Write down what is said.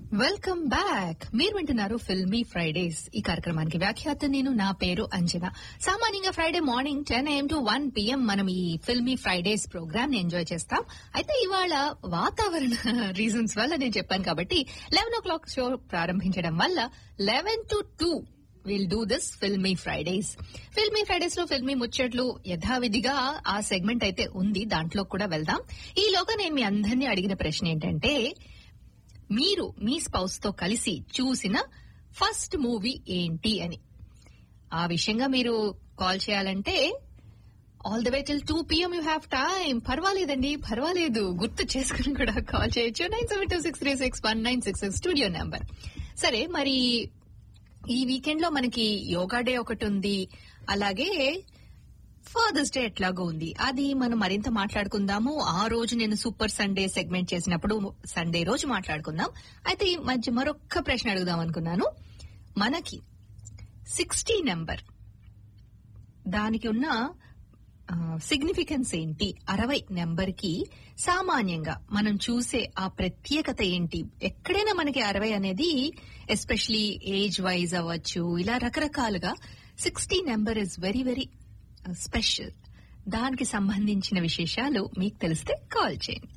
welcome back మీరు వింటున్నారు filmy Fridays ఈ కార్యక్రమానికి వ్యాఖ్యాత నేను నా పేరు అంజన సామాన్యంగా Friday morning ten AM to one PM మనం ఈ ఫిల్మీ ఫ్రైడేస్ ప్రోగ్రామ్ ని ఎంజాయ్ చేస్తాం అయితే ఇవాళ వాతావరణ రీజన్స్ వల్ల నేను చెప్పాను కాబట్టి లెవెన్ ఓ క్లాక్ షో ప్రారంభించడం వల్ల eleven to two will do this filmy Fridays filmy Fridays లో ఫిల్మీ ముచ్చట్లు యథావిధిగా ఆ సెగ్మెంట్ అయితే ఉంది దాంట్లో కూడా వెళ్దాం ఈలోగా నేను మీ అందరినీ అడిగిన ప్రశ్న ఏంటంటే మీరు మీ స్పౌస్ తో కలిసి చూసిన ఫస్ట్ మూవీ ఏంటి అని ఆ విషయంగా మీరు కాల్ చేయాలంటే all the way till two PM you have time పర్వాలేదండి పర్వాలేదు గుర్తు చేసుకుని కూడా కాల్ చేయొచ్చు nine seven two six three six one nine six six studio number సరే మరి ఈ వీకెండ్ లో మనకి యోగా డే ఒకటి ఉంది అలాగే ఫాదర్స్ డే ఎట్లాగో ఉంది అది మనం మరింత మాట్లాడుకుందాము ఆ రోజు నేను సూపర్ సండే సెగ్మెంట్ చేసినప్పుడు సండే రోజు మాట్లాడుకుందాం అయితే ఈ మధ్య మరొక్క ప్రశ్న అడుగుదాం అనుకున్నాను మనకి సిక్స్టీ నెంబర్ దానికి ఉన్న సిగ్నిఫికెన్స్ ఏంటి అరవై నెంబర్ కి సామాన్యంగా మనం చూసే ఆ ప్రత్యేకత ఏంటి ఎక్కడైనా మనకి అరవై అనేది ఎస్పెషలీ ఏజ్ వైజ్ అవ్వచ్చు ఇలా రకరకాలుగా sixty number is very very special దానికి సంబంధించిన విశేషాలు మీకు తెలిస్తే కాల్ చేయండి